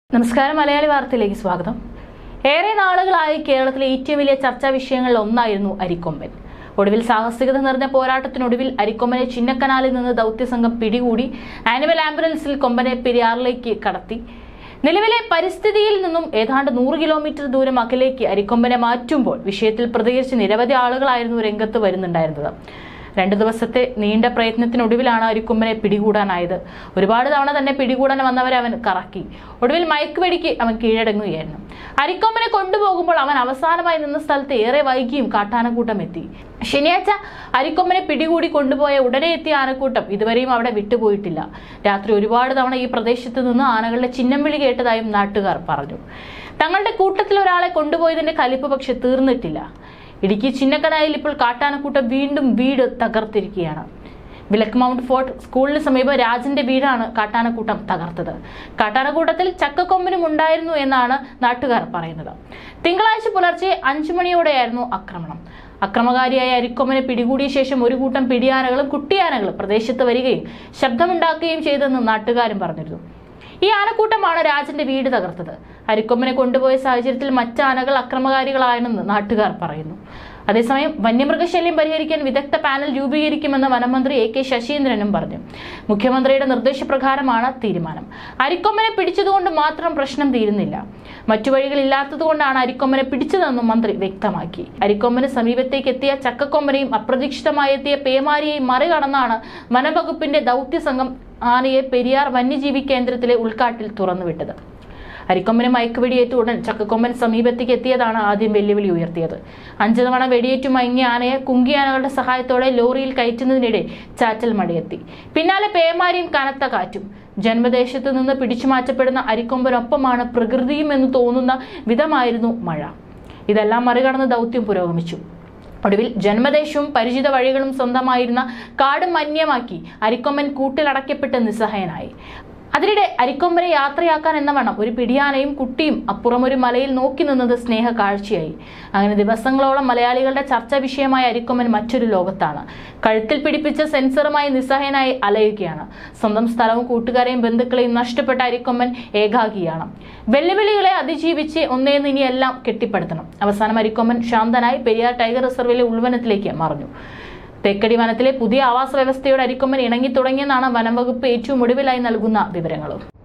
നമസ്കാരം മലയാളി വാർത്തയിലേക്ക് സ്വാഗതം ഏറെ നാളുകളായി കേരളത്തിലെ ഏറ്റവും വലിയ ചർച്ചാ വിഷയങ്ങളിൽ ഒന്നായിരുന്നു അരിക്കൊമ്പൻ ഒടുവിൽ സാഹസികത നിറഞ്ഞ പോരാട്ടത്തിനൊടുവിൽ അരിക്കൊമ്പനെ ചിന്നക്കനാലിൽ നിന്ന് ദൗത്യസംഘം പിടികൂടി ആനിമൽ ആംബുലൻസിൽ കൊമ്പനെ പെരിയാറിലേക്ക് കടത്തി നിലവിലെ പരിസ്ഥിതിയിൽ നിന്നും ഏതാണ്ട് നൂറ് കിലോമീറ്റർ ദൂരം അകലേക്ക് അരിക്കൊമ്പനെ മാറ്റുമ്പോൾ വിഷയത്തിൽ പ്രതികരിച്ച് നിരവധി ആളുകളായിരുന്നു രംഗത്ത് വരുന്നുണ്ടായിരുന്നത് രണ്ടു ദിവസത്തെ നീണ്ട പ്രയത്നത്തിനൊടുവിലാണ് അരിക്കൊമ്പനെ പിടികൂടാനായത് ഒരുപാട് തവണ തന്നെ പിടികൂടാൻ വന്നവരെ അവൻ കറക്കി ഒടുവിൽ മയക്കുവെടിക്ക് അവൻ കീഴടങ്ങുകയായിരുന്നു അരിക്കൊമ്പനെ കൊണ്ടുപോകുമ്പോൾ അവൻ അവസാനമായി നിന്ന സ്ഥലത്ത് ഏറെ വൈകിയും കാട്ടാനക്കൂട്ടം എത്തി ശനിയാഴ്ച അരിക്കൊമ്പനെ പിടികൂടി കൊണ്ടുപോയ ഉടനെ എത്തിയ ആനക്കൂട്ടം ഇതുവരെയും അവിടെ വിട്ടുപോയിട്ടില്ല രാത്രി ഒരുപാട് തവണ ഈ പ്രദേശത്ത് നിന്ന് ആനകളുടെ ചിഹ്നം വിളി കേട്ടതായും നാട്ടുകാർ പറഞ്ഞു തങ്ങളുടെ കൂട്ടത്തിൽ ഒരാളെ കൊണ്ടുപോയതിന്റെ കലിപ്പ് പക്ഷെ തീർന്നിട്ടില്ല ഇടുക്കി ചിന്നക്കനായിൽ ഇപ്പോൾ കാട്ടാനക്കൂട്ടം വീണ്ടും വീട് തകർത്തിരിക്കുകയാണ് വിലക്ക് മൗണ്ട് ഫോർട്ട് സ്കൂളിന് സമീപം രാജന്റെ വീടാണ് കാട്ടാനക്കൂട്ടം തകർത്തത് കാട്ടാനക്കൂട്ടത്തിൽ ചക്കക്കൊമ്പനും ഉണ്ടായിരുന്നു എന്നാണ് നാട്ടുകാർ പറയുന്നത് തിങ്കളാഴ്ച പുലർച്ചെ അഞ്ചു മണിയോടെയായിരുന്നു ആക്രമണം അക്രമകാരിയായ അരിക്കൊമ്പനെ പിടികൂടിയ ശേഷം ഒരു കൂട്ടം പിടിയാനകളും കുട്ടിയാനകളും പ്രദേശത്ത് വരികയും ശബ്ദമുണ്ടാക്കുകയും ചെയ്തെന്ന് നാട്ടുകാരും പറഞ്ഞിരുന്നു ഈ ആനക്കൂട്ടമാണ് രാജന്റെ വീട് തകർത്തത് അരിക്കൊമ്പനെ കൊണ്ടുപോയ സാഹചര്യത്തിൽ മറ്റ് ആനകൾ അക്രമകാരികളായെന്ന് നാട്ടുകാർ പറയുന്നു അതേസമയം വന്യമൃഗശല്യം പരിഹരിക്കാൻ വിദഗ്ധ പാനൽ രൂപീകരിക്കുമെന്ന് വനമന്ത്രി എ കെ ശശീന്ദ്രനും പറഞ്ഞു മുഖ്യമന്ത്രിയുടെ നിർദ്ദേശപ്രകാരമാണ് തീരുമാനം അരിക്കൊമ്പനെ പിടിച്ചതുകൊണ്ട് മാത്രം പ്രശ്നം തീരുന്നില്ല മറ്റു വഴികളില്ലാത്തതുകൊണ്ടാണ് അരിക്കൊമ്പനെ പിടിച്ചതെന്നും മന്ത്രി വ്യക്തമാക്കി അരിക്കൊമ്പന് സമീപത്തേക്ക് എത്തിയ ചക്കക്കൊമ്പനെയും അപ്രതീക്ഷിതമായി എത്തിയ പേമാരിയെയും മറികടന്നാണ് വനംവകുപ്പിന്റെ ദൗത്യസംഘം ആനയെ പെരിയാർ വന്യജീവി കേന്ദ്രത്തിലെ ഉൾക്കാട്ടിൽ തുറന്നുവിട്ടത് അരിക്കൊമ്പന് മയക്കുവെടിയേറ്റ ഉടൻ ചക്കക്കൊമ്പൻ സമീപത്തേക്ക് എത്തിയതാണ് ആദ്യം വെല്ലുവിളി ഉയർത്തിയത് അഞ്ചു തവണ വെടിയേറ്റു മയങ്ങിയ ആനയെ കുങ്കിയാനകളുടെ സഹായത്തോടെ ലോറിയിൽ കയറ്റുന്നതിനിടെ ചാറ്റൽ മഴയെത്തി പിന്നാലെ പേമാരിയും കനത്ത കാറ്റും ജന്മദേശത്ത് നിന്ന് പിടിച്ചു മാറ്റപ്പെടുന്ന അരിക്കൊമ്പനൊപ്പമാണ് പ്രകൃതിയും എന്ന് തോന്നുന്ന വിധമായിരുന്നു മഴ ഇതെല്ലാം മറികടന്ന് ദൗത്യം പുരോഗമിച്ചു ഒടുവിൽ ജന്മദേശവും പരിചിത വഴികളും സ്വന്തമായിരുന്ന കാട് മന്യമാക്കി അരിക്കൊമ്പൻ കൂട്ടിലടയ്ക്കപ്പെട്ട് നിസ്സഹായനായി അതിനിടെ അരിക്കൊമ്പനെ യാത്രയാക്കാൻ എന്ന വണ്ണം ഒരു പിടിയാനയും കുട്ടിയും അപ്പുറം ഒരു മലയിൽ നോക്കി നിന്നത് സ്നേഹ കാഴ്ചയായി അങ്ങനെ ദിവസങ്ങളോളം മലയാളികളുടെ ചർച്ചാ വിഷയമായ അരിക്കൊമ്പൻ മറ്റൊരു ലോകത്താണ് കഴുത്തിൽ പിടിപ്പിച്ച സെൻസറുമായി നിസ്സഹായനായി അലയുകയാണ് സ്വന്തം സ്ഥലവും കൂട്ടുകാരെയും ബന്ധുക്കളെയും നഷ്ടപ്പെട്ട അരിക്കൊമ്പൻ ഏകാഗിയാണ് വെല്ലുവിളികളെ അതിജീവിച്ച് ഒന്നേന്ന് ഇനിയെല്ലാം കെട്ടിപ്പടുത്തണം അവസാനം അരിക്കൊമ്പൻ ശാന്തനായി പെരിയാർ ടൈഗർ റിസർവിലെ ഉൾവനത്തിലേക്ക് മറഞ്ഞു തേക്കടി വനത്തിലെ പുതിയ ആവാസ വ്യവസ്ഥയോട് അരിക്കൊമ്പൻ ഇണങ്ങി തുടങ്ങിയെന്നാണ് വനം വകുപ്പ് ഏറ്റവും ഒടുവിലായി നൽകുന്ന വിവരങ്ങളും